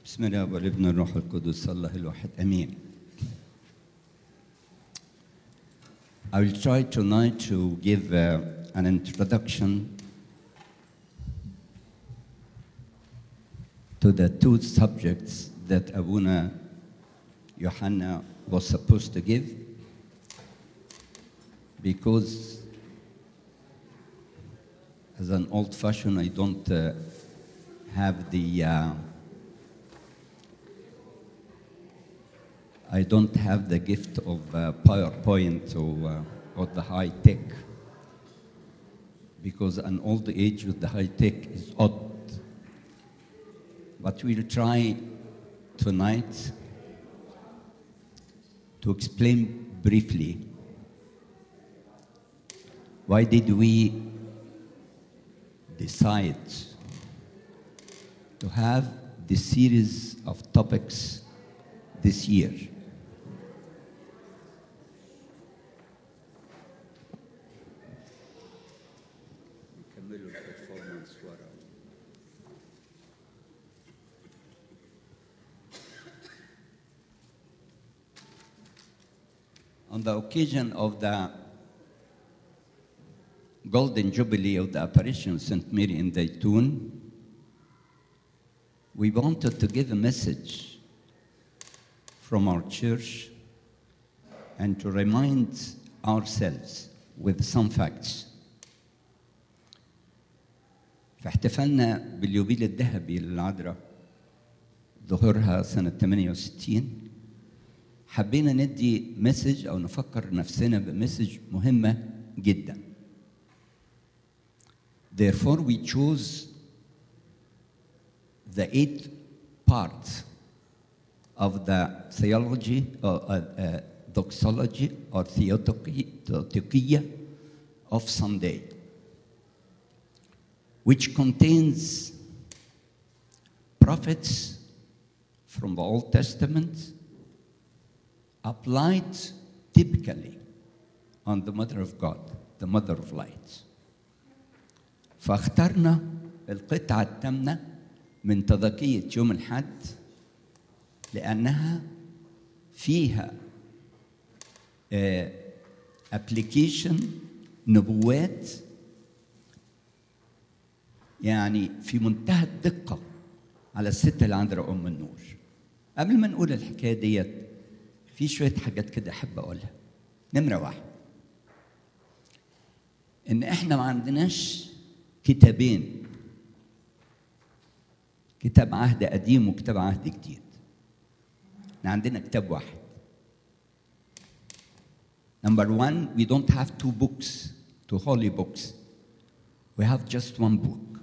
بسم الله والابن الروح القدس الله الواحد امين I will try tonight to give uh, an introduction to the two subjects that Abuna Johanna was supposed to give because as an old fashioned I don't uh, have the uh, I don't have the gift of uh, PowerPoint or, uh, or the high tech because an old age with the high tech is odd. But we'll try tonight to explain briefly why did we decide to have this series of topics this year. On the occasion of the Golden Jubilee of the Apparition of St. Mary in Dayton, we wanted to give a message from our church and to remind ourselves with some facts. في احتفالنا باليوبيل الذهبي للعذراء ظهورها سنة 68 حبينا ندي مسج أو نفكر نفسنا بمسج مهمة جدا. Therefore we chose the eight parts of the theology or uh, uh, doxology or theotokia of Sunday, which contains prophets from the Old Testament applied typically on the Mother of God, the Mother of Light. فاخترنا القطعة الثامنة من تضكية يوم الحد لأنها فيها ابلكيشن نبوات يعني في منتهى الدقة على الست العذراء أم النور قبل ما نقول الحكاية ديت في شوية حاجات كده أحب أقولها نمرة واحد إن إحنا ما عندناش كتابين كتاب عهد قديم وكتاب عهد جديد احنا عندنا كتاب واحد Number one, we don't have two books, two holy books. We have just one book.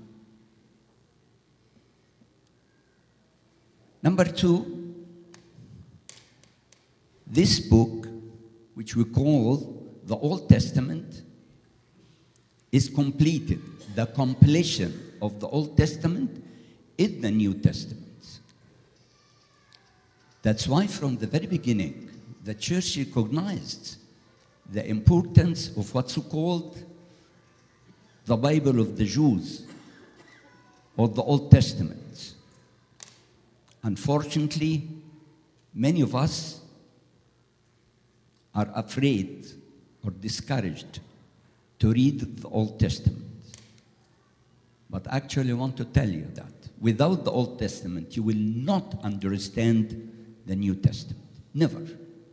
Number two, this book, which we call the Old Testament, is completed. The completion of the Old Testament is the New Testament. That's why, from the very beginning, the church recognized the importance of what's called the Bible of the Jews or the Old Testament. Unfortunately, many of us are afraid or discouraged to read the Old Testament. But actually, I want to tell you that without the Old Testament, you will not understand the New Testament. Never.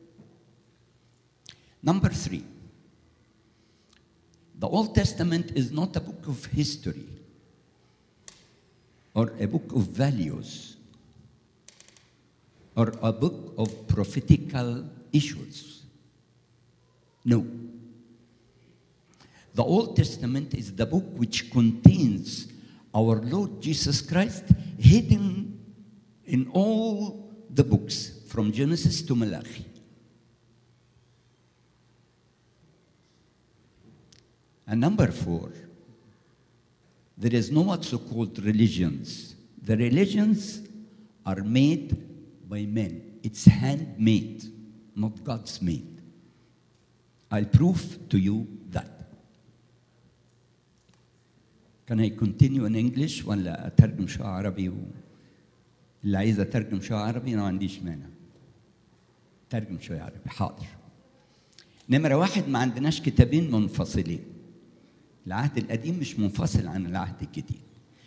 Number three, the Old Testament is not a book of history or a book of values or a book of prophetical issues. No. The Old Testament is the book which contains our Lord Jesus Christ hidden in all the books from Genesis to Malachi. And number four, there is no what's called religions. The religions are made by men. It's handmade, not God's made. I'll prove to you that. Can I continue in English ولا أترجم شوية عربي و... اللي عايز اترجم شويه عربي انا ما عنديش مانع ترجم شويه عربي حاضر نمره واحد ما عندناش كتابين منفصلين العهد القديم مش منفصل عن العهد الجديد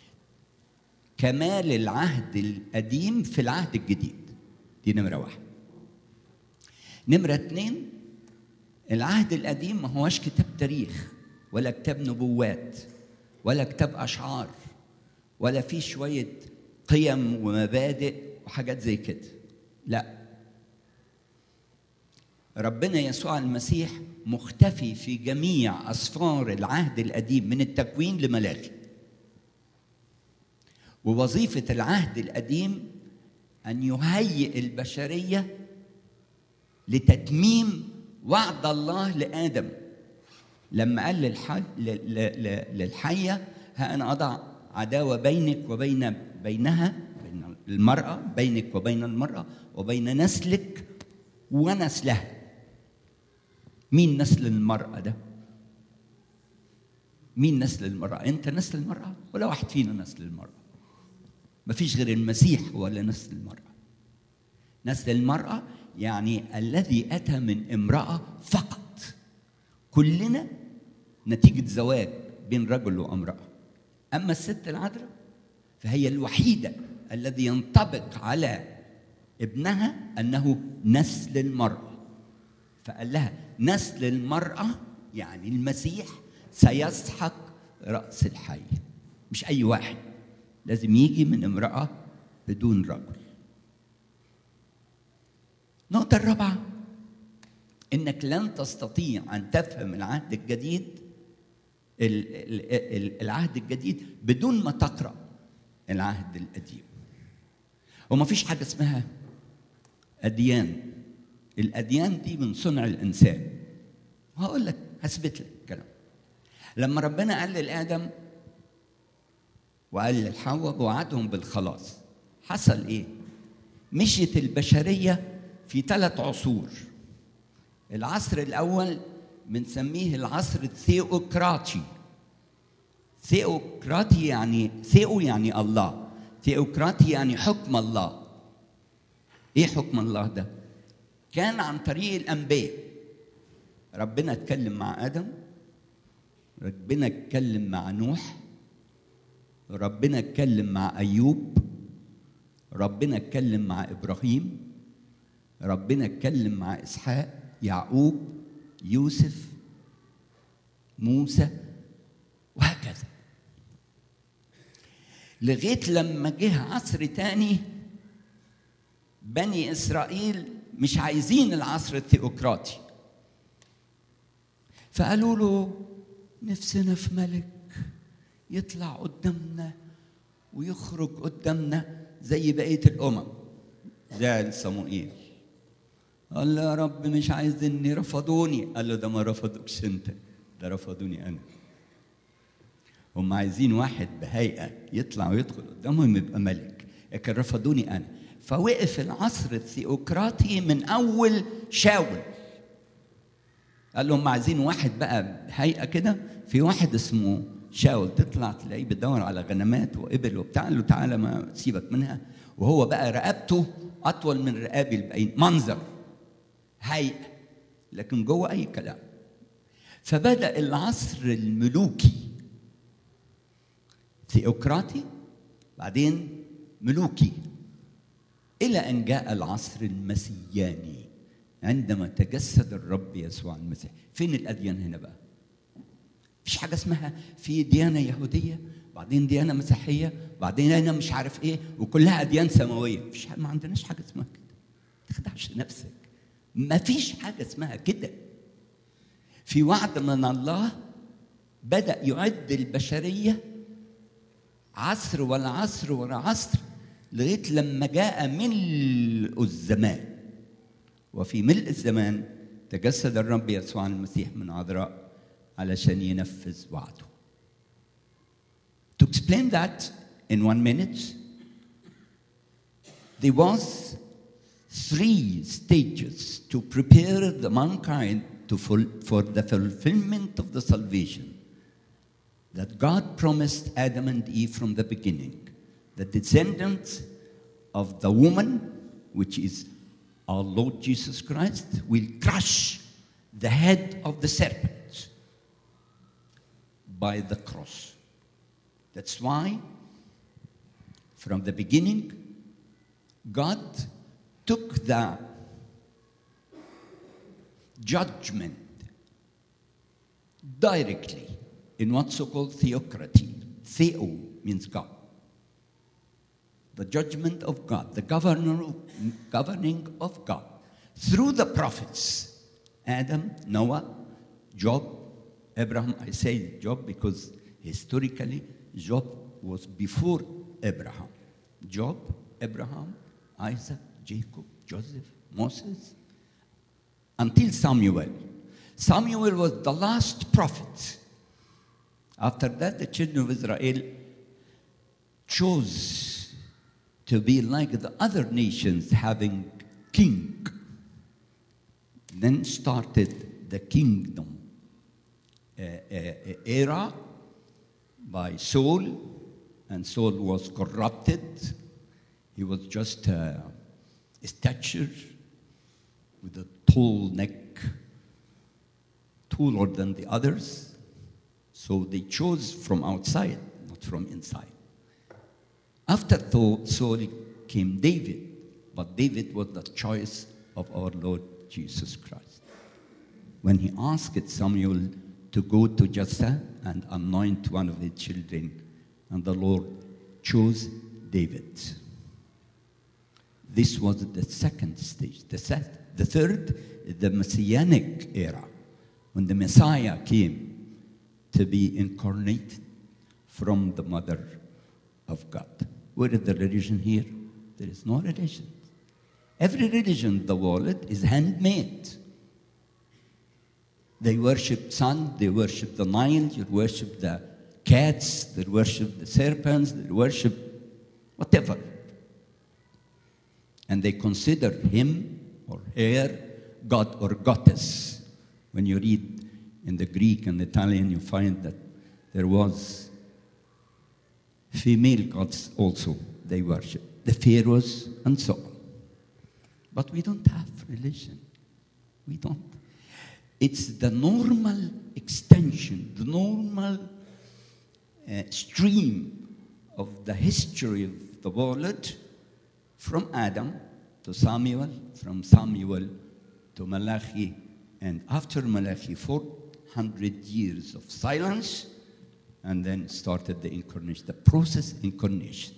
كمال العهد القديم في العهد الجديد دي نمره واحد نمره اتنين العهد القديم ما هوش كتاب تاريخ ولا كتاب نبوات ولا كتاب اشعار ولا فيه شويه قيم ومبادئ وحاجات زي كده لا ربنا يسوع المسيح مختفي في جميع اسفار العهد القديم من التكوين لملاخي ووظيفه العهد القديم ان يهيئ البشريه لتتميم وعد الله لادم لما قال للحي... للحيه ها انا اضع عداوه بينك وبين بينها بين المراه بينك وبين المراه وبين نسلك ونسلها مين نسل المراه ده مين نسل المراه انت نسل المراه ولا واحد فينا نسل المراه مفيش غير المسيح هو اللي نسل المراه نسل المراه يعني الذي اتى من امراه فقط كلنا نتيجه زواج بين رجل وامراه اما الست العذراء فهي الوحيده الذي ينطبق على ابنها انه نسل المراه فقال لها نسل المراه يعني المسيح سيسحق راس الحي مش اي واحد لازم يجي من امراه بدون رجل النقطه الرابعه انك لن تستطيع ان تفهم العهد الجديد العهد الجديد بدون ما تقرا العهد القديم وما فيش حاجه اسمها اديان الاديان دي من صنع الانسان وهقول لك هثبت لك الكلام لما ربنا قال لادم وقال للحواء وعدهم بالخلاص حصل ايه مشيت البشريه في ثلاث عصور العصر الاول بنسميه العصر الثيوقراطي ثيوقراطي يعني ثيو يعني الله ثيوقراطي يعني حكم الله ايه حكم الله ده كان عن طريق الانبياء ربنا اتكلم مع ادم ربنا اتكلم مع نوح ربنا اتكلم مع ايوب ربنا اتكلم مع ابراهيم ربنا اتكلم مع اسحاق يعقوب يوسف موسى وهكذا لغايه لما جه عصر تاني بني اسرائيل مش عايزين العصر الثيوقراطي فقالوا له نفسنا في ملك يطلع قدامنا ويخرج قدامنا زي بقيه الامم زي صموئيل قال له يا رب مش عايزني رفضوني قال له ده ما رفضوكش انت ده رفضوني انا هم عايزين واحد بهيئه يطلع ويدخل قدامهم يبقى ملك لكن رفضوني انا فوقف العصر الثيوقراطي من اول شاول قال لهم عايزين واحد بقى هيئه كده في واحد اسمه شاول تطلع تلاقيه بيدور على غنمات وابل وبتاع قال له تعالى ما سيبك منها وهو بقى رقبته اطول من رقاب الباقيين منظر هيئه لكن جوه اي كلام فبدا العصر الملوكي ثيوقراطي بعدين ملوكي الى ان جاء العصر المسياني عندما تجسد الرب يسوع المسيح فين الاديان هنا بقى مفيش حاجه اسمها في ديانه يهوديه بعدين ديانه مسيحيه بعدين انا مش عارف ايه وكلها اديان سماويه مفيش ما عندناش حاجه اسمها كده ما تخدعش نفسك ما فيش حاجة اسمها كده في وعد من الله بدأ يعد البشرية عصر ولا عصر ولا عصر لغاية لما جاء ملء الزمان وفي ملء الزمان تجسد الرب يسوع المسيح من عذراء علشان ينفذ وعده. To explain that in one minute, there was three stages to prepare the mankind to ful- for the fulfillment of the salvation that God promised Adam and Eve from the beginning. The descendants of the woman, which is our Lord Jesus Christ, will crush the head of the serpent by the cross. That's why, from the beginning, God took the judgment directly in what's so called theocracy. Theo means God. The judgment of God, the governor, governing of God through the prophets Adam, Noah, Job, Abraham. I say Job because historically Job was before Abraham. Job, Abraham, Isaac, Jacob, Joseph, Moses, until Samuel. Samuel was the last prophet. After that, the children of Israel chose to be like the other nations, having king. Then started the kingdom uh, uh, era by Saul, and Saul was corrupted. He was just uh, a stature with a tall neck, taller than the others. So they chose from outside, not from inside. After Saul came David, but David was the choice of our Lord Jesus Christ. When he asked Samuel to go to Jesse and anoint one of his children, and the Lord chose David. This was the second stage. The, set, the third, the Messianic era, when the Messiah came to be incarnated from the mother of God. Where is the religion here? There is no religion. Every religion in the world is handmade. They worship sun, they worship the Nile, they worship the cats, they worship the serpents, they worship whatever. And they consider him or her god or goddess. When you read in the Greek and Italian, you find that there was female gods also they worship, the pharaohs and so on. But we don't have religion. We don't. It's the normal extension, the normal uh, stream of the history of the world from Adam to Samuel, from Samuel to Malachi, and after Malachi, 400 years of silence, and then started the incarnation, the process incarnation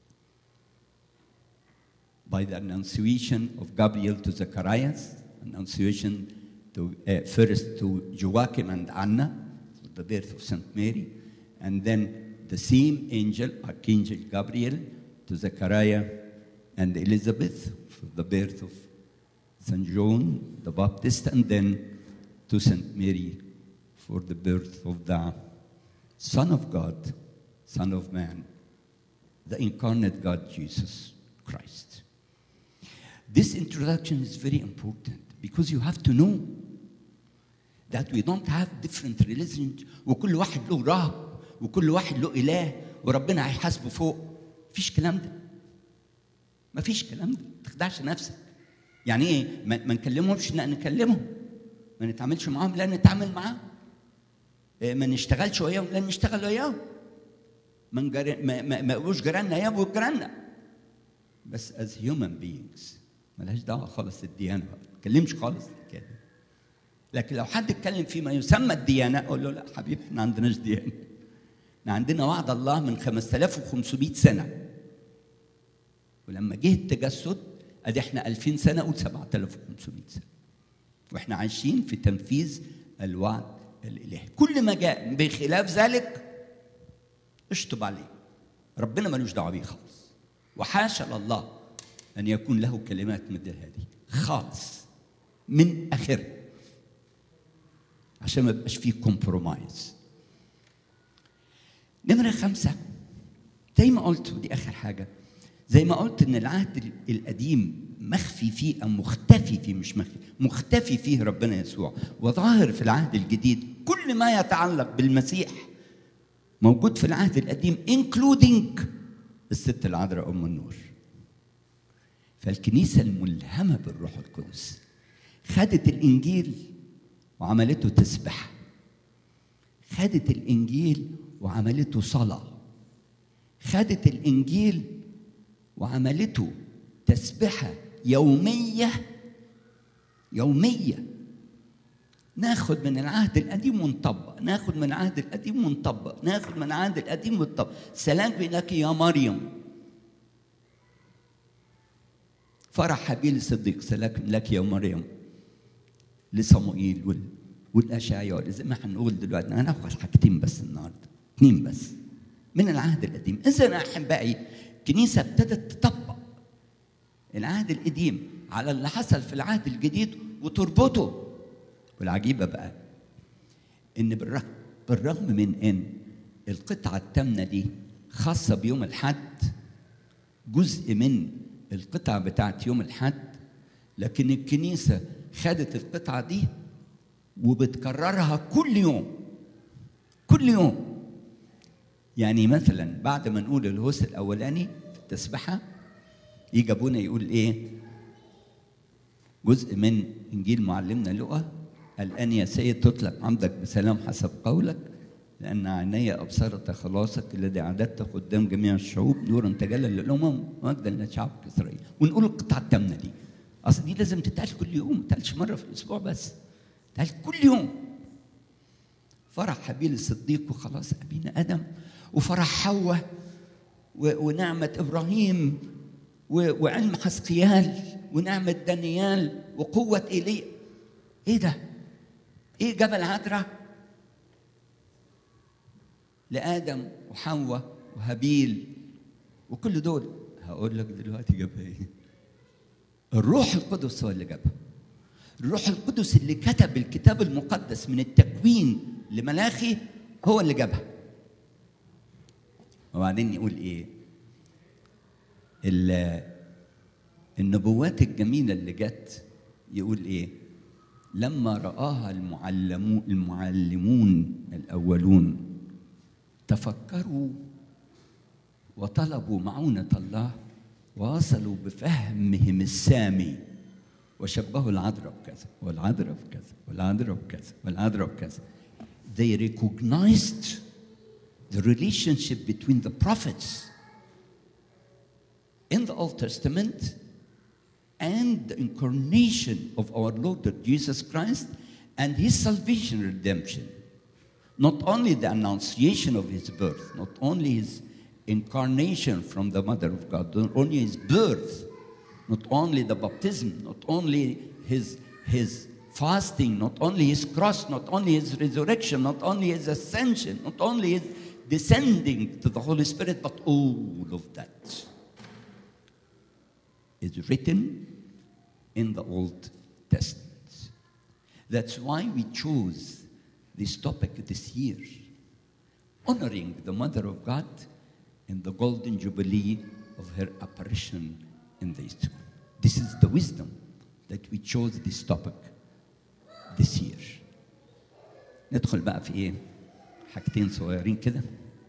by the annunciation of Gabriel to Zacharias, annunciation to, uh, first to Joachim and Anna, the birth of Saint Mary, and then the same angel, Archangel Gabriel, to Zechariah and Elizabeth for the birth of Saint John the Baptist, and then to Saint Mary for the birth of the Son of God, Son of Man, the incarnate God Jesus Christ. This introduction is very important because you have to know that we don't have different religions وكل واحد له رب وكل واحد له اله وربنا هيحاسبه فوق مفيش كلام ده مفيش كلام ده ما تخدعش نفسك يعني ايه ما, ما نكلمهمش لا نكلمهم ما نتعاملش معاهم لا نتعامل معاهم إيه ما نشتغلش وياهم لا نشتغل وياهم ما نجر... ما ما ما يبقوش جيراننا يبقوا جيراننا بس as human beings ملهاش دعوه خالص الديانه ما تتكلمش خالص كده لكن لو حد اتكلم فيما يسمى الديانه اقول له لا حبيبي احنا ما عندناش ديانه احنا عندنا وعد الله من 5500 سنه ولما جه التجسد ادي احنا 2000 سنه قول 7500 سنه واحنا عايشين في تنفيذ الوعد الالهي كل ما جاء بخلاف ذلك اشطب عليه ربنا ملوش دعوه بيه خالص وحاشا لله ان يكون له كلمات مثل هذه خالص من اخره عشان ما يبقاش فيه كومبرومايز نمرة خمسة زي ما قلت ودي آخر حاجة زي ما قلت إن العهد القديم مخفي فيه أو مختفي فيه مش مخفي مختفي فيه ربنا يسوع وظاهر في العهد الجديد كل ما يتعلق بالمسيح موجود في العهد القديم انكلودينج الست العذراء أم النور فالكنيسة الملهمة بالروح القدس خدت الإنجيل وعملته تسبح خدت الإنجيل وعملته صلاة خدت الإنجيل وعملته تسبحة يومية يومية ناخد من العهد القديم ونطبق ناخد من العهد القديم ونطبق ناخد من العهد القديم ونطبق سلام لك يا مريم فرح حبيل الصديق سلام لك يا مريم لصموئيل وال... والاشعياء زي ما هنقول دلوقتي انا هناخد حاجتين بس النهارده اثنين بس من العهد القديم اذا احبائي الكنيسه ابتدت تطبق العهد القديم على اللي حصل في العهد الجديد وتربطه والعجيبه بقى ان بالرغم بالرغم من ان القطعه الثامنه دي خاصه بيوم الحد جزء من القطعه بتاعت يوم الحد لكن الكنيسه خدت القطعه دي وبتكررها كل يوم كل يوم يعني مثلا بعد ما نقول الهوس الاولاني في التسبحه يجي ابونا يقول ايه جزء من انجيل معلمنا لقى الان يا سيد تطلق عمدك بسلام حسب قولك لان عيني ابصرت خلاصك الذي اعددته قدام جميع الشعوب نورا تجلى للامم ومجدا لشعبك اسرائيل ونقول القطعه الثامنه دي اصل دي لازم تتقال كل يوم ما تتقالش مره في الاسبوع بس تتقال كل يوم فرح حبيل الصديق وخلاص ابينا ادم وفرح حواء ونعمه ابراهيم وعلم حسقيال ونعمه دانيال وقوه ايليا ايه ده ايه جبل عذراء لادم وحواء وهابيل وكل دول هقول لك دلوقتي جابها ايه الروح القدس هو اللي جابها الروح القدس اللي كتب الكتاب المقدس من التكوين لملاخي هو اللي جابها وبعدين يقول ايه النبوات الجميله اللي جت يقول ايه لما رآها المعلمون المعلمون الأولون تفكروا وطلبوا معونة الله ووصلوا بفهمهم السامي وشبهوا العذراء بكذا والعذراء بكذا والعذراء بكذا والعذراء بكذا they recognized the relationship between the prophets in the Old Testament and the incarnation of our Lord Jesus Christ and his salvation redemption. Not only the annunciation of his birth, not only his incarnation from the mother of God, not only his birth, not only the baptism, not only his, his fasting, not only his cross, not only his resurrection, not only his ascension, not only his descending to the Holy Spirit, but all of that is written in the Old Testament. That's why we chose this topic this year, honoring the Mother of God in the golden jubilee of her apparition in the East. This is the wisdom that we chose this topic this year. ندخل بقى في ايه؟ حاجتين صغيرين كده.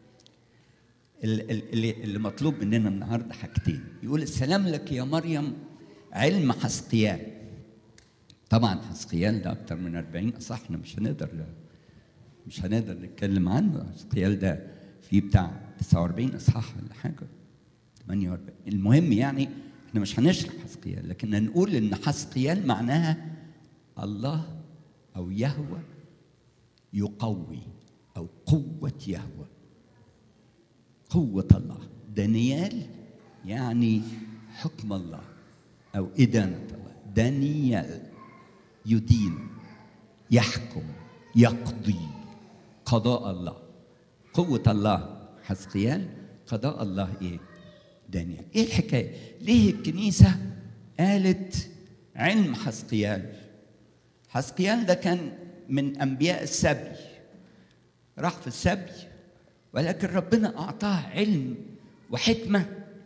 اللي, اللي مطلوب مننا النهارده حاجتين يقول السلام لك يا مريم علم حسقيال طبعا حسقيال ده اكتر من 40 اصح احنا مش هنقدر مش هنقدر نتكلم عنه حسقيال ده فيه بتاع 49 اصحاح ولا حاجه 48 المهم يعني احنا مش هنشرح حسقيال لكن هنقول ان حسقيال معناها الله او يهوى يقوي او قوه يهوى قوة الله دانيال يعني حكم الله أو إدانة الله دانيال يدين يحكم يقضي قضاء الله قوة الله حسقيال قضاء الله إيه دانيال إيه الحكاية ليه الكنيسة قالت علم حسقيال حسقيال ده كان من أنبياء السبي راح في السبي ولكن ربنا أعطاه علم وحكمة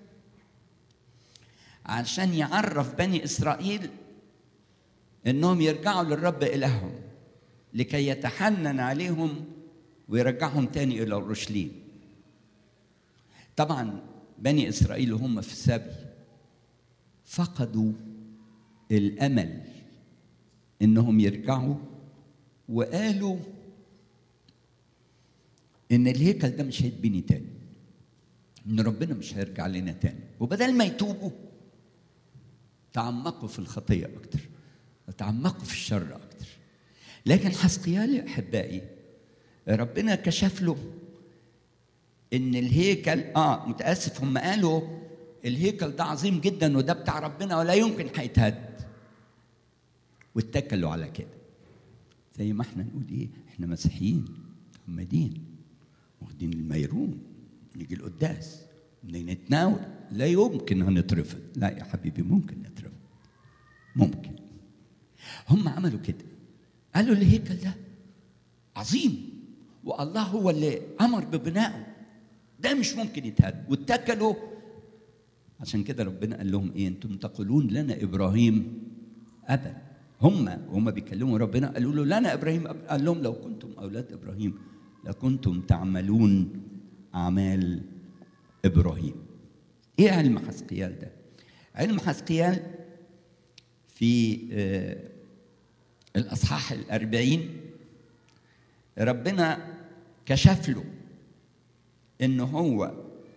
عشان يعرف بني إسرائيل إنهم يرجعوا للرب إلههم لكي يتحنن عليهم ويرجعهم تاني إلى أورشليم طبعا بني إسرائيل وهم في السبي فقدوا الامل انهم يرجعوا وقالوا ان الهيكل ده مش هيتبني تاني ان ربنا مش هيرجع لنا تاني وبدل ما يتوبوا تعمقوا في الخطيه اكتر وتعمقوا في الشر اكتر لكن حسقيال يا احبائي ربنا كشف له ان الهيكل اه متاسف هم قالوا الهيكل ده عظيم جدا وده بتاع ربنا ولا يمكن هيتهد واتكلوا على كده زي ما احنا نقول ايه احنا مسيحيين محمدين واخدين الميرون نيجي القداس نتناول لا يمكن هنترفض لا يا حبيبي ممكن نترفض ممكن هم عملوا كده قالوا الهيكل ده عظيم والله هو اللي امر ببنائه ده مش ممكن يتهد واتكلوا عشان كده ربنا قال لهم ايه انتم تقولون لنا ابراهيم ابا هم هم بيكلموا ربنا قالوا له لنا ابراهيم أبا. قال لهم لو كنتم اولاد ابراهيم لكنتم تعملون اعمال ابراهيم ايه علم حسقيال ده علم حسقيال في آه الاصحاح الاربعين ربنا كشف له ان هو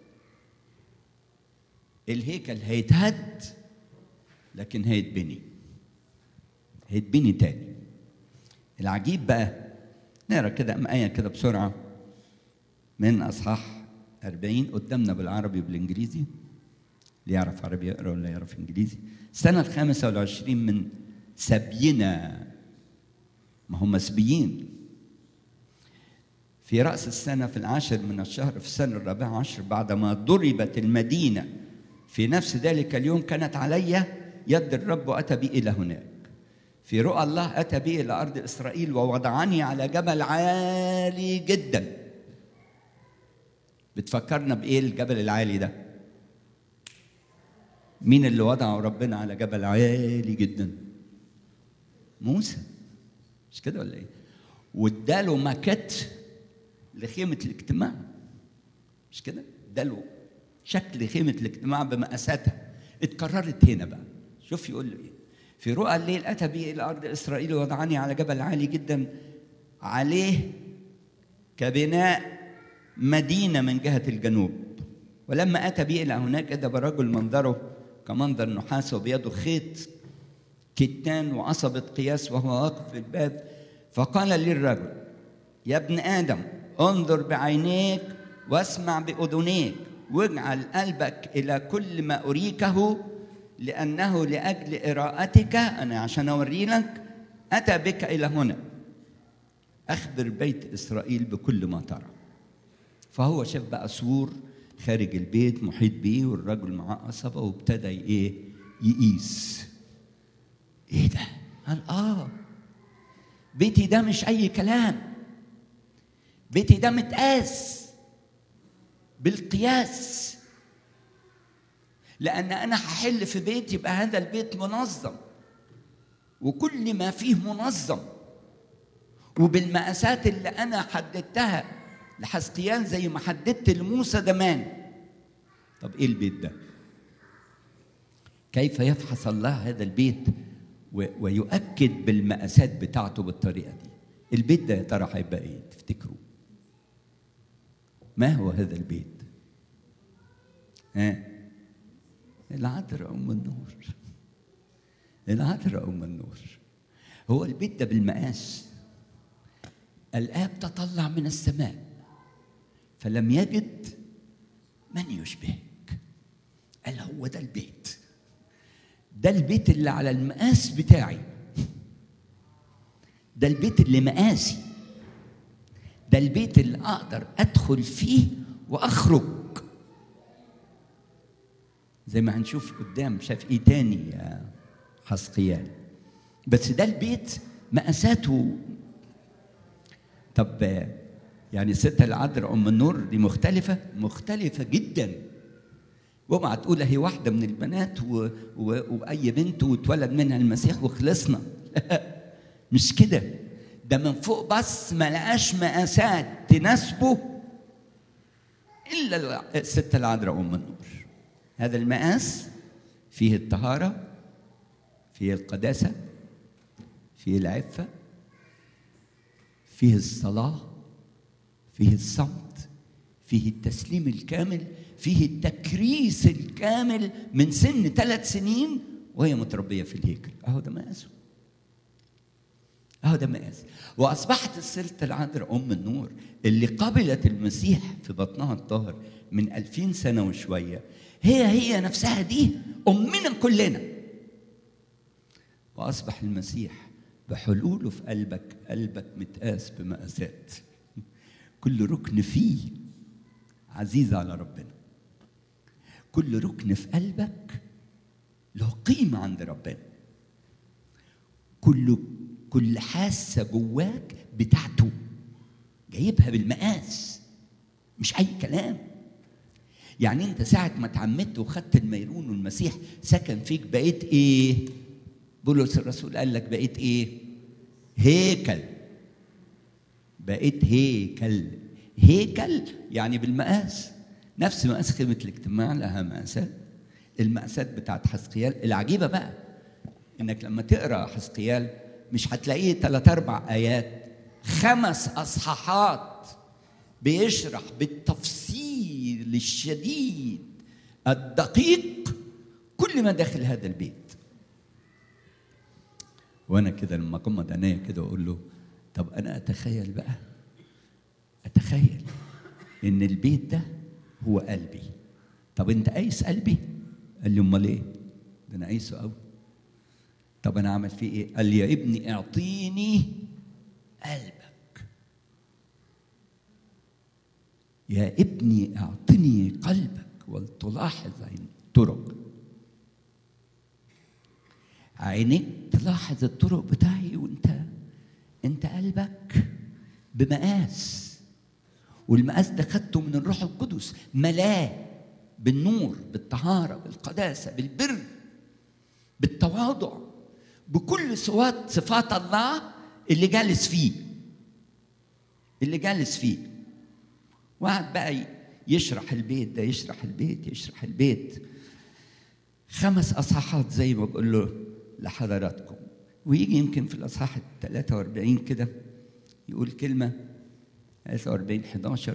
الهيكل هيتهد لكن هيتبني هيتبني تاني العجيب بقى نقرا كده آية كده بسرعة من أصحاح 40 قدامنا بالعربي وبالإنجليزي اللي يعرف عربي يقرا ولا يعرف إنجليزي السنة الخامسة والعشرين من سبينا ما هم مسبيين في رأس السنة في العاشر من الشهر في السنة الرابعة عشر بعدما ضربت المدينة في نفس ذلك اليوم كانت علي يد الرب وأتى بي إلى هناك في رؤى الله أتى بي إلى أرض إسرائيل ووضعني على جبل عالي جدا بتفكرنا بإيه الجبل العالي ده مين اللي وضعه ربنا على جبل عالي جدا موسى مش كده ولا ايه واداله ماكيت لخيمة الاجتماع مش كده اداله شكل خيمة الاجتماع بمقاساتها اتكررت هنا بقى شوف يقول له ايه في رؤى الليل أتى بي إلى أرض إسرائيل ووضعني على جبل عالي جدا عليه كبناء مدينة من جهة الجنوب ولما أتى بي إلى هناك إذا برجل منظره كمنظر نحاس وبيده خيط كتان وعصبة قياس وهو واقف في الباب فقال لي الرجل يا ابن آدم انظر بعينيك واسمع بأذنيك واجعل قلبك إلى كل ما أريكه لأنه لأجل إراءتك أنا عشان أوري لك أتى بك إلى هنا أخبر بيت إسرائيل بكل ما ترى فهو شاف بقى سور خارج البيت محيط بيه والرجل معاه قصبة وابتدى إيه يقيس إيه ده؟ قال آه بيتي ده مش أي كلام بيتي ده متقاس بالقياس لأن أنا هحل في بيت يبقى هذا البيت منظم وكل ما فيه منظم وبالمقاسات اللي أنا حددتها لحسقيان زي ما حددت لموسى زمان طب إيه البيت ده؟ كيف يفحص الله هذا البيت ويؤكد بالمقاسات بتاعته بالطريقة دي؟ البيت ده يا ترى هيبقى إيه؟ تفتكروا؟ ما هو هذا البيت؟ ها؟ العذراء أم النور العذراء أم النور هو البيت ده بالمقاس الآب تطلع من السماء فلم يجد من يشبهك قال هو ده البيت ده البيت اللي على المقاس بتاعي ده البيت اللي مقاسي ده البيت اللي اقدر ادخل فيه واخرج زي ما هنشوف قدام شاف ايه تاني يا حسقيان بس ده البيت مقاساته طب يعني الست العذراء ام النور دي مختلفه مختلفه جدا واوعى تقول هي واحده من البنات و... و... واي بنت واتولد منها المسيح وخلصنا مش كده ده من فوق بس ما لقاش مقاسات تناسبه الا الست العذراء ام النور هذا المقاس فيه الطهارة فيه القداسة فيه العفة فيه الصلاة فيه الصمت فيه التسليم الكامل فيه التكريس الكامل من سن ثلاث سنين وهي متربية في الهيكل أهو ده مقاسه أهو ده مقاس وأصبحت السيرة العذراء أم النور اللي قبلت المسيح في بطنها الطاهر من ألفين سنة وشوية هي هي نفسها دي أمنا كلنا وأصبح المسيح بحلوله في قلبك قلبك متقاس بمقاسات كل ركن فيه عزيز على ربنا كل ركن في قلبك له قيمة عند ربنا كل كل حاسة جواك بتاعته جايبها بالمقاس مش أي كلام يعني أنت ساعة ما اتعمدت وخدت الميرون والمسيح سكن فيك بقيت إيه؟ بولس الرسول قال لك بقيت إيه؟ هيكل بقيت هيكل هيكل يعني بالمقاس نفس مقاس خيمة الاجتماع لها مقاسات المقاسات بتاعت حسقيال العجيبة بقى انك لما تقرا حسقيال مش هتلاقيه ثلاث اربع ايات خمس اصحاحات بيشرح بالتفصيل الشديد الدقيق كل ما داخل هذا البيت وانا كده لما اغمض عينيا كده واقول له طب انا اتخيل بقى اتخيل ان البيت ده هو قلبي طب انت قايس قلبي قال لي امال ايه ده انا قايسه قوي طب انا اعمل فيه ايه قال لي يا ابني اعطيني قلبك يا ابني اعطني قلبك ولتلاحظ الطرق عينيك تلاحظ الطرق بتاعي وانت انت قلبك بمقاس والمقاس ده خدته من الروح القدس ملاه بالنور بالطهاره بالقداسه بالبر بالتواضع بكل صفات صفات الله اللي جالس فيه اللي جالس فيه وقعد بقى يشرح البيت ده يشرح البيت يشرح البيت خمس اصحاحات زي ما بقول له لحضراتكم ويجي يمكن في الاصحاح ال 43 كده يقول كلمه 43 11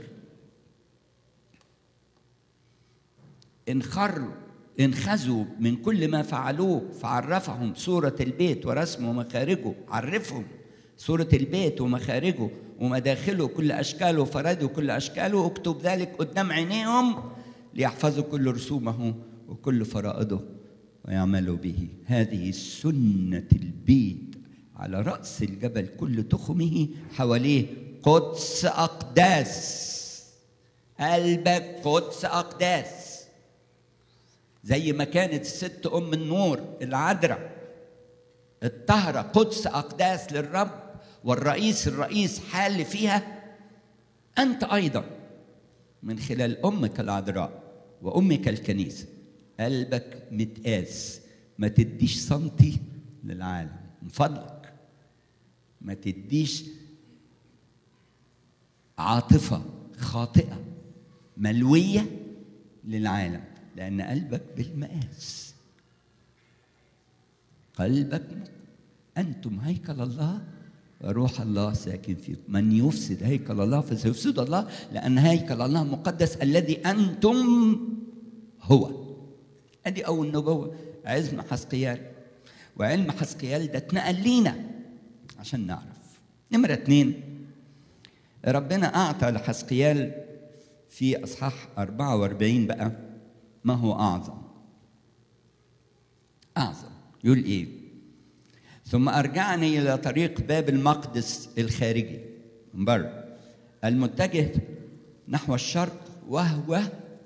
انخروا انخذوا من كل ما فعلوه فعرفهم صورة البيت ورسمه ومخارجه عرفهم صورة البيت ومخارجه ومداخله كل أشكاله وفراده كل أشكاله اكتب ذلك قدام عينيهم ليحفظوا كل رسومه وكل فرائضه ويعملوا به هذه سنة البيت على رأس الجبل كل تخمه حواليه قدس أقداس قلبك قدس أقداس زي ما كانت الست ام النور العذراء الطهره قدس اقداس للرب والرئيس الرئيس حال فيها انت ايضا من خلال امك العذراء وامك الكنيسه قلبك متقاس ما تديش سنتي للعالم من فضلك ما تديش عاطفه خاطئه ملويه للعالم لأن قلبك بالمقاس قلبك أنتم هيكل الله وروح الله ساكن فيكم من يفسد هيكل الله فسيفسد الله لأن هيكل الله مقدس الذي أنتم هو أدي أول نبوة علم حسقيال وعلم حسقيال ده اتنقل لينا عشان نعرف نمرة اتنين ربنا أعطى لحسقيال في أصحاح 44 بقى ما هو أعظم أعظم يقول إيه ثم أرجعني إلى طريق باب المقدس الخارجي من بره المتجه نحو الشرق وهو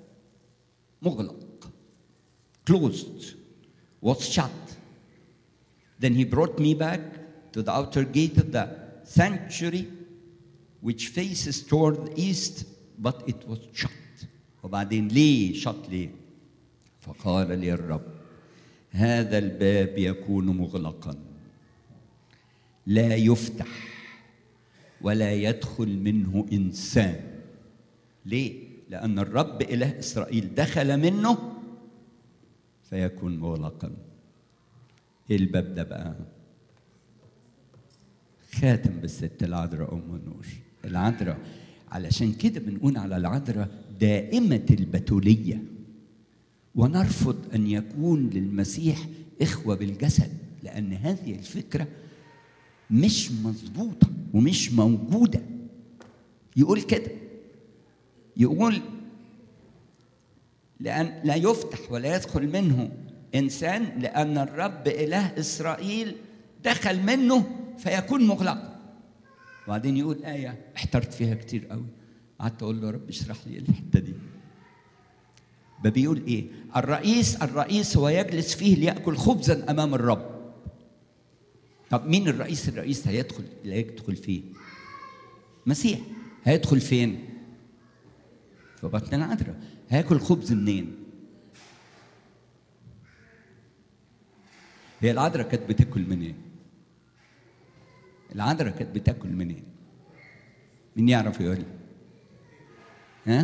مغلق closed was shut then he brought me back to the outer gate of the sanctuary which faces toward the east but it was shut وبعدين ليه شط ليه فقال لي الرب هذا الباب يكون مغلقا لا يفتح ولا يدخل منه انسان ليه لان الرب اله اسرائيل دخل منه فيكون مغلقا ايه الباب ده بقى خاتم بالست العذراء ام النور العذراء علشان كده بنقول على العذراء دائمه البتوليه ونرفض ان يكون للمسيح اخوه بالجسد لان هذه الفكره مش مظبوطه ومش موجوده يقول كده يقول لأن لا يفتح ولا يدخل منه إنسان لأن الرب إله إسرائيل دخل منه فيكون مغلقا وبعدين يقول آية احترت فيها كتير قوي قعدت أقول له يا رب اشرح لي الحتة دي بيقول إيه الرئيس الرئيس هو يجلس فيه ليأكل خبزا أمام الرب طب مين الرئيس الرئيس هيدخل لا يدخل فيه مسيح هيدخل فين في بطن العذراء هياكل خبز منين هي العذراء كانت بتاكل منين العذراء كانت بتاكل منين مين يعرف يقول لي ها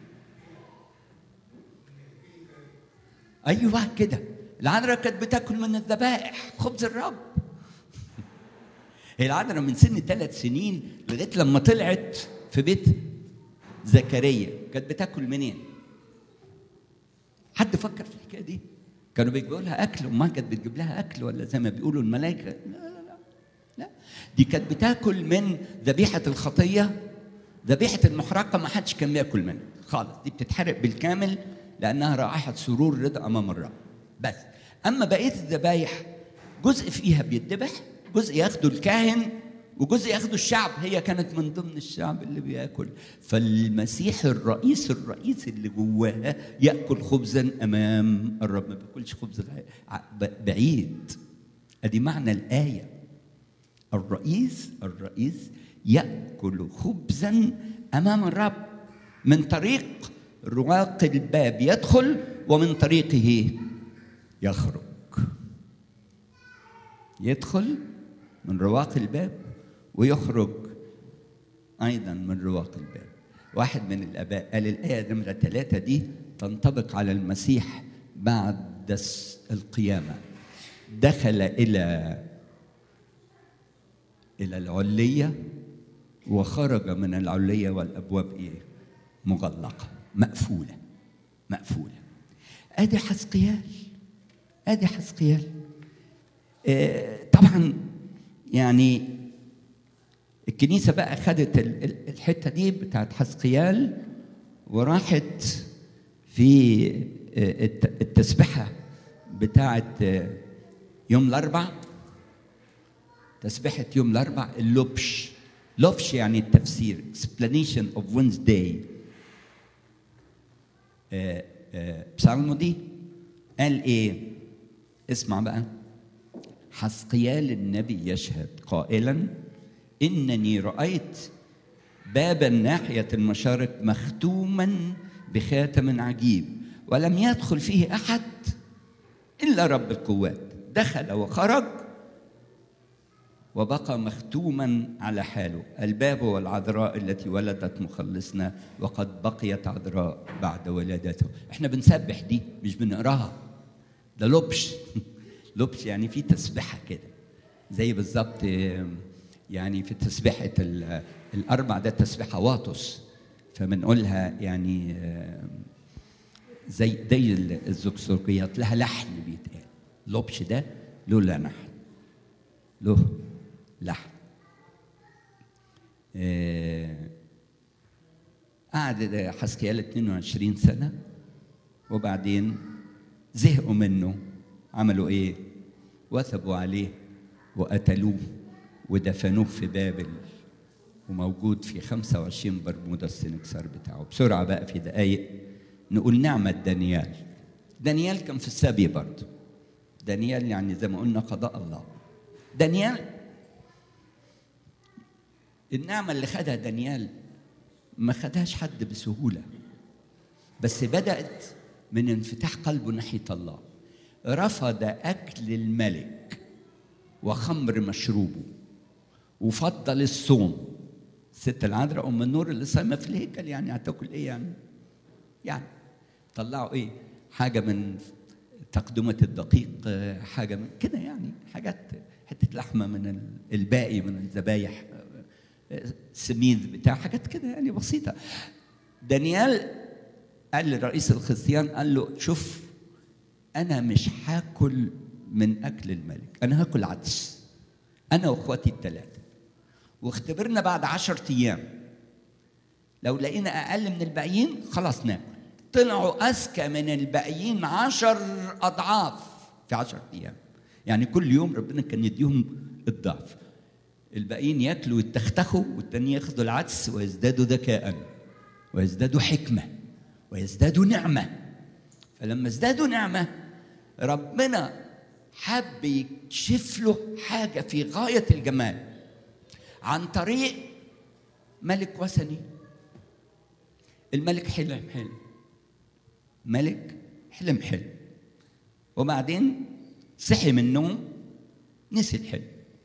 ايوه كده العذراء كانت بتاكل من الذبائح خبز الرب هي العذراء من سن ثلاث سنين لغايه لما طلعت في بيت زكريا كانت بتاكل منين؟ حد فكر في الحكايه دي؟ كانوا بيجيبوا لها اكل امها كانت بتجيب لها اكل ولا زي ما بيقولوا الملائكه لا لا لا لا دي كانت بتاكل من ذبيحه الخطيه ذبيحه المحرقه ما حدش كان بياكل منها خالص دي بتتحرق بالكامل لانها رائحه سرور رضا امام الرب بس اما بقيه الذبايح جزء فيها بيتذبح جزء ياخده الكاهن وجزء ياخده الشعب هي كانت من ضمن الشعب اللي بياكل فالمسيح الرئيس الرئيس اللي جواها ياكل خبزا امام الرب ما بياكلش خبز بعيد ادي معنى الايه الرئيس الرئيس ياكل خبزا امام الرب من طريق رواق الباب يدخل ومن طريقه يخرج يدخل من رواق الباب ويخرج ايضا من رواق الباب واحد من الاباء قال الايه نمره ثلاثه دي تنطبق على المسيح بعد القيامه دخل الى الى العليه وخرج من العليه والابواب ايه مغلقه مقفوله مقفوله ادي حسقيال ادي حسقيال آه طبعا يعني الكنيسة بقى خدت الحتة دي بتاعت حسقيال وراحت في التسبحة بتاعت يوم الأربع تسبحة يوم الأربع اللبش لبش يعني التفسير explanation of Wednesday بسالمو دي قال ايه اسمع بقى حسقيال النبي يشهد قائلا انني رايت بابا ناحيه المشارق مختوما بخاتم عجيب ولم يدخل فيه احد الا رب القوات دخل وخرج وبقى مختوما على حاله الباب والعذراء التي ولدت مخلصنا وقد بقيت عذراء بعد ولادته احنا بنسبح دي مش بنقراها ده لبش لبس يعني في تسبحه كده زي بالظبط يعني في تسبحه الاربع ده تسبحه واطس فبنقولها يعني زي زي الزكسورجيات لها لحن بيتقال لبش ده له لحن له لحن قعد حسكيال 22 سنه وبعدين زهقوا منه عملوا ايه وثبوا عليه وقتلوه ودفنوه في بابل وموجود في 25 برمودا السنكسار بتاعه بسرعة بقى في دقايق نقول نعمة دانيال دانيال كان في السبي برضه دانيال يعني زي ما قلنا قضاء الله دانيال النعمة اللي خدها دانيال ما خدهاش حد بسهولة بس بدأت من انفتاح قلبه ناحية الله رفض أكل الملك وخمر مشروبه وفضل الصوم ست العذراء أم النور اللي صايمة في الهيكل يعني هتاكل إيه يعني؟ يعني طلعوا إيه؟ حاجة من تقدمة الدقيق آه، حاجة من كده يعني حاجات حتة لحمة من ال- الباقي من الذبايح آه، سميد بتاع حاجات كده يعني بسيطة دانيال قال لرئيس الخصيان قال له شوف أنا مش هاكل من أكل الملك أنا هاكل عدس أنا وإخواتي الثلاثة واختبرنا بعد عشرة أيام لو لقينا أقل من الباقيين خلاص ناكل طلعوا أذكى من الباقيين عشر أضعاف في عشر أيام يعني كل يوم ربنا كان يديهم الضعف الباقيين ياكلوا ويتختخوا والتانيين ياخدوا العدس ويزدادوا ذكاء ويزدادوا حكمة ويزدادوا نعمة فلما ازدادوا نعمة ربنا حب يكشف له حاجة في غاية الجمال عن طريق ملك وثني الملك حلم حلم ملك حلم حلم وبعدين صحي من النوم نسي الحلم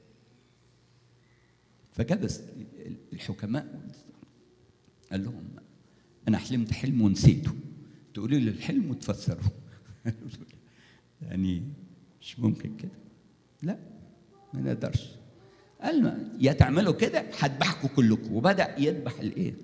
فجاب الحكماء قال لهم انا حلمت حلم ونسيته تقولوا لي الحلم وتفسره يعني مش ممكن كده لا ما نقدرش قال ما يا تعملوا كده هذبحكم كلكم وبدا يذبح الايه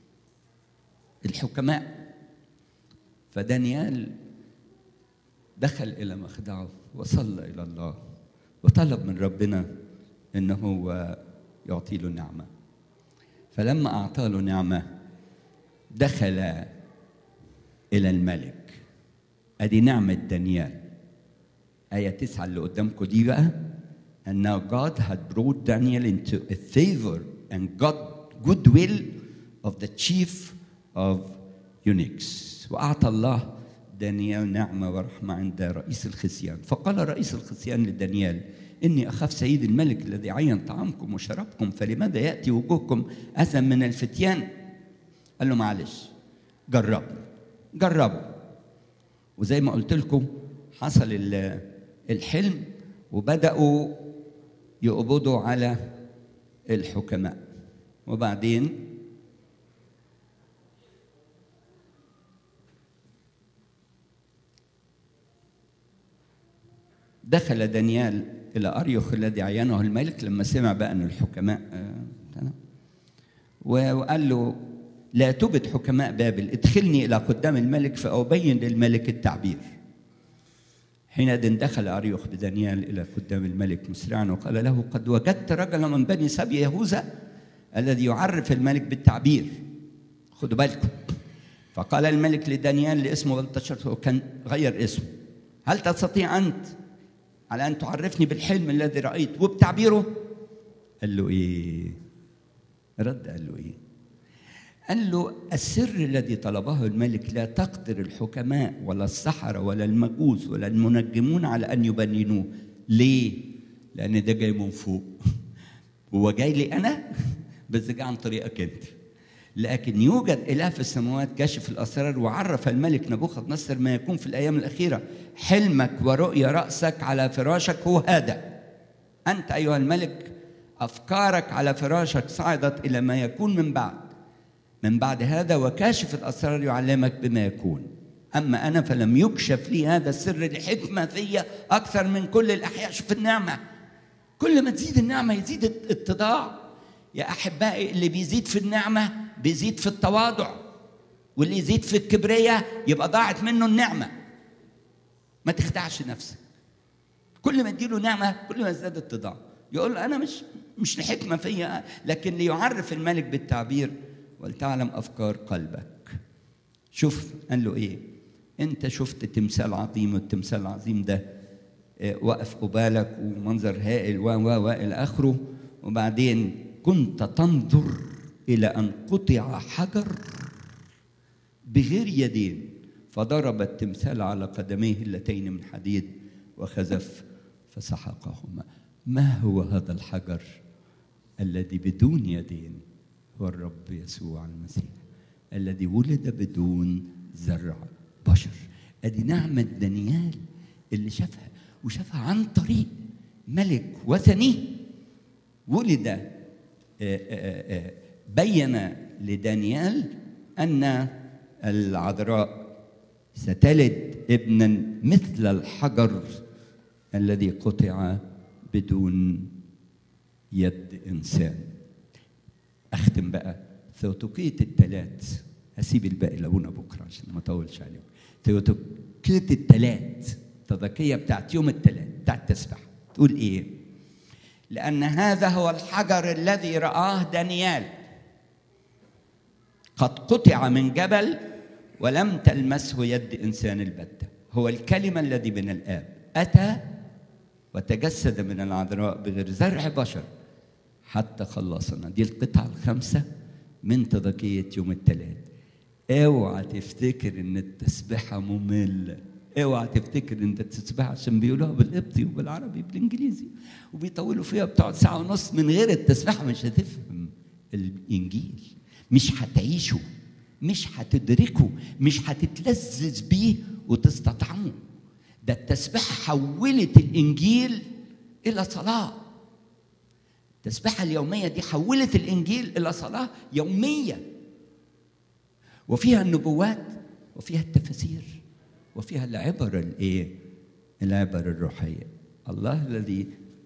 الحكماء فدانيال دخل الى مخدعه وصلى الى الله وطلب من ربنا ان هو يعطي له نعمه فلما اعطى له نعمه دخل الى الملك ادي نعمه دانيال ايه تسعه اللي قدامكم دي بقى and now God had brought Daniel into a favor and God goodwill of the chief of eunuchs وأعطى الله دانيال نعمة ورحمة عند رئيس الخصيان فقال رئيس الخصيان لدانيال إني أخاف سيد الملك الذي عين طعامكم وشرابكم فلماذا يأتي وجوهكم أثم من الفتيان قال له معلش جربوا جربوا وزي ما قلت لكم حصل الحلم وبدأوا يقبضوا على الحكماء وبعدين دخل دانيال إلى أريخ الذي عينه الملك لما سمع بقى أن الحكماء وقال له لا تبد حكماء بابل ادخلني إلى قدام الملك فأبين للملك التعبير حينئذ دخل أريوخ بدانيال إلى قدام الملك مسرعا وقال له قد وجدت رجلا من بني سبي يهوذا الذي يعرف الملك بالتعبير خدوا بالكم فقال الملك لدانيال لاسمه بلتشر كان غير اسمه هل تستطيع أنت على أن تعرفني بالحلم الذي رأيت وبتعبيره قال له إيه رد قال له إيه قال له السر الذي طلبه الملك لا تقدر الحكماء ولا السحرة ولا المجوس ولا المنجمون على أن يبننوه ليه؟ لأن ده جاي من فوق هو جاي لي أنا بس جاي عن طريقك أنت لكن يوجد إله في السماوات كاشف الأسرار وعرف الملك نبوخذ نصر ما يكون في الأيام الأخيرة حلمك ورؤيا رأسك على فراشك هو هذا أنت أيها الملك أفكارك على فراشك صعدت إلى ما يكون من بعد من بعد هذا وكاشف الأسرار يعلمك بما يكون أما أنا فلم يكشف لي هذا السر لحكمة فيا أكثر من كل الأحياء شوف النعمة كل ما تزيد النعمة يزيد الاتضاع يا أحبائي اللي بيزيد في النعمة بيزيد في التواضع واللي يزيد في الكبرية يبقى ضاعت منه النعمة ما تخدعش نفسك كل ما اديله نعمة كل ما ازداد اتضاع يقول له أنا مش مش لحكمة فيا لكن ليعرف الملك بالتعبير ولتعلم افكار قلبك شوف قال له ايه انت شفت تمثال عظيم والتمثال العظيم ده وقف قبالك ومنظر هائل و و و الى اخره وبعدين كنت تنظر الى ان قطع حجر بغير يدين فضرب التمثال على قدميه اللتين من حديد وخزف فسحقهما ما هو هذا الحجر الذي بدون يدين هو الرب يسوع المسيح الذي ولد بدون زرع بشر ادي نعمة دانيال اللي شافها وشافها عن طريق ملك وثني ولد بين لدانيال ان العذراء ستلد ابنا مثل الحجر الذي قطع بدون يد انسان اختم بقى ثيوتوكية التلات هسيب الباقي لابونا بكره عشان ما اطولش عليكم ثيوتوكية التلات التضكية بتاعت يوم التلات بتاعت التسبحة تقول ايه؟ لأن هذا هو الحجر الذي رآه دانيال قد قطع من جبل ولم تلمسه يد إنسان البتة هو الكلمة الذي من الآب أتى وتجسد من العذراء بغير زرع بشر حتى خلصنا دي القطعة الخامسة من تضكية يوم الثلاث اوعى تفتكر ان التسبيحة مملة اوعى تفتكر ان التسبيحة عشان بيقولوها بالقبطي وبالعربي بالانجليزي وبيطولوا فيها بتقعد ساعة ونص من غير التسبيحة مش هتفهم الانجيل مش هتعيشه مش هتدركه مش هتتلذذ بيه وتستطعمه ده التسبيحة حولت الانجيل الى صلاه التسبيحة اليومية دي حولت الإنجيل إلى صلاة يومية وفيها النبوات وفيها التفاسير وفيها العبر الإيه؟ العبر الروحية الله الذي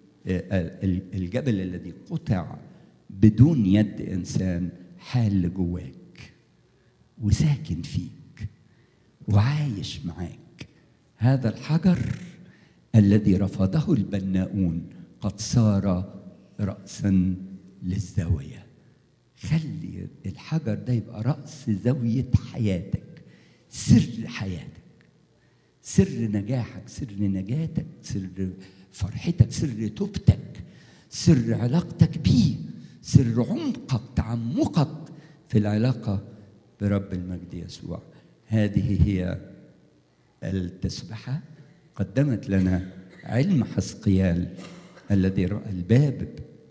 الجبل الذي قطع بدون يد إنسان حال جواك وساكن فيك وعايش معاك هذا الحجر الذي رفضه البناؤون قد صار رأسا للزاوية خلي الحجر ده يبقى رأس زاوية حياتك سر حياتك سر نجاحك سر نجاتك سر فرحتك سر توبتك سر علاقتك بيه سر عمقك تعمقك في العلاقة برب المجد يسوع هذه هي التسبحة قدمت لنا علم حسقيال الذي رأى الباب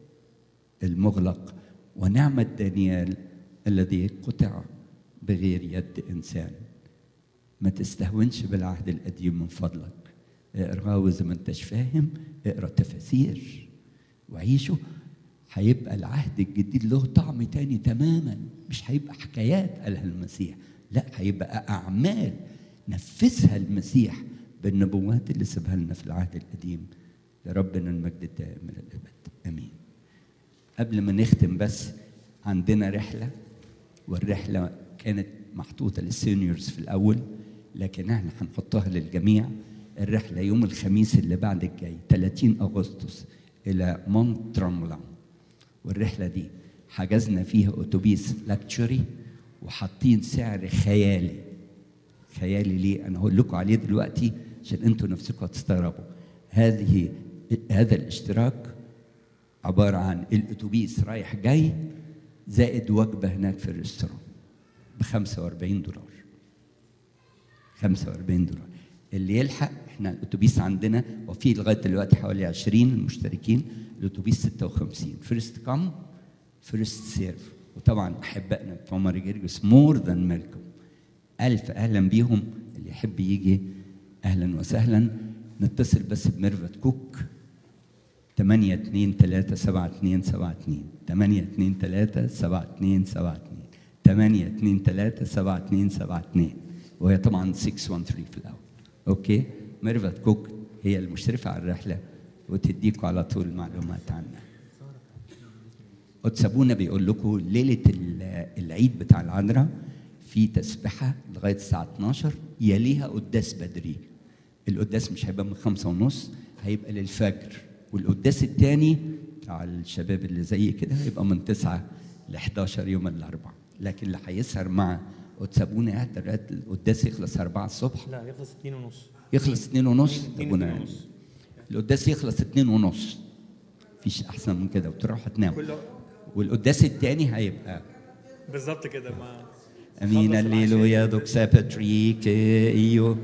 المغلق ونعمة دانيال الذي قطع بغير يد إنسان ما تستهونش بالعهد القديم من فضلك اقراه وإذا ما انتش فاهم اقرا تفاسير وعيشه هيبقى العهد الجديد له طعم تاني تماما مش هيبقى حكايات قالها المسيح لا هيبقى أعمال نفذها المسيح بالنبوات اللي سابها لنا في العهد القديم لربنا المجد الدائم الى الابد امين قبل ما نختم بس عندنا رحله والرحله كانت محطوطه للسينيورز في الاول لكن احنا هنحطها للجميع الرحله يوم الخميس اللي بعد الجاي 30 اغسطس الى مونت ترامبلان والرحله دي حجزنا فيها اتوبيس لاكتشري وحاطين سعر خيالي خيالي ليه انا هقول لكم عليه دلوقتي عشان انتوا نفسكم هتستغربوا هذه هذا الاشتراك عبارة عن الأتوبيس رايح جاي زائد وجبة هناك في الريستوران ب 45 دولار 45 دولار اللي يلحق احنا الأتوبيس عندنا وفي لغاية دلوقتي حوالي 20 مشتركين الأتوبيس 56 فيرست كام فيرست سيرف وطبعا أحبائنا بتوع ماري جرجس مور ذان ميلكم ألف أهلا بيهم اللي يحب يجي أهلا وسهلا نتصل بس بميرفت كوك 8 2 3 7 2 7 2 8 2 3 7 2 7 2 8 2 3 7 2 7 2 وهي طبعا 613 في الاول اوكي ميرفت كوك هي المشرفه على الرحله وتديكوا على طول معلومات عنها وتسابونا بيقول لكم ليله العيد بتاع العذراء في تسبحه لغايه الساعه 12 يليها قداس بدري القداس مش هيبقى من خمسة ونص هيبقى للفجر والقداس الثاني بتاع الشباب اللي زي كده هيبقى من 9 ل 11 يوم الاربعاء لكن اللي هيسهر مع وتسابونا قاعد القداس يخلص 4 الصبح لا يخلص 2 ونص يخلص 2 ونص اتنين- طب اتنين ونص. القداس يخلص 2 ونص مفيش احسن من كده وتروحوا تناموا كله والقداس الثاني هيبقى بالظبط كده ما امين خلص العشاء. الليلويا دوكسا باتريك ايو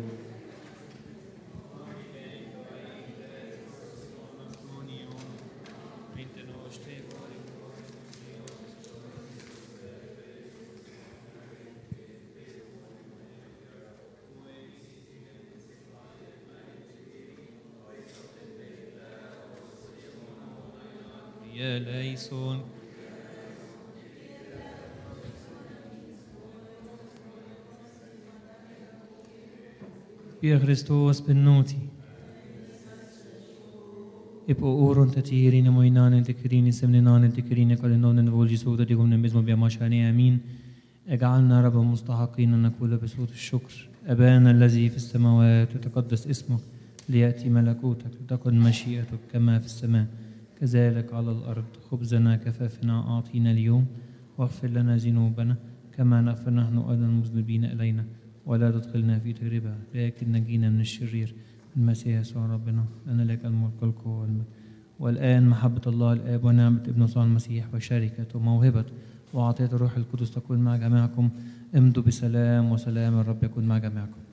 يا ليسون Via Christos benoti. Ipo oron tatirine moinane تكريني سمنان تكريني قال نون نقول جسودا ديكم نمزم بما شاني امين اجعلنا رب مستحقين ان نقول بصوت الشكر ابانا الذي في السماوات يتقدس اسمك لياتي ملكوتك لتكن مشيئتك كما في السماء كذلك على الارض خبزنا كفافنا اعطينا اليوم واغفر لنا ذنوبنا كما نغفر نحن ايضا المذنبين الينا ولا تدخلنا في تجربه لكن نجينا من الشرير المسيح يسوع ربنا لنا لك الملك والقوه والمجد والآن محبة الله الآب ونعمة ابن صالح المسيح وشركة وموهبة وعطية الروح القدس تكون مع جميعكم امضوا بسلام وسلام الرب يكون مع جميعكم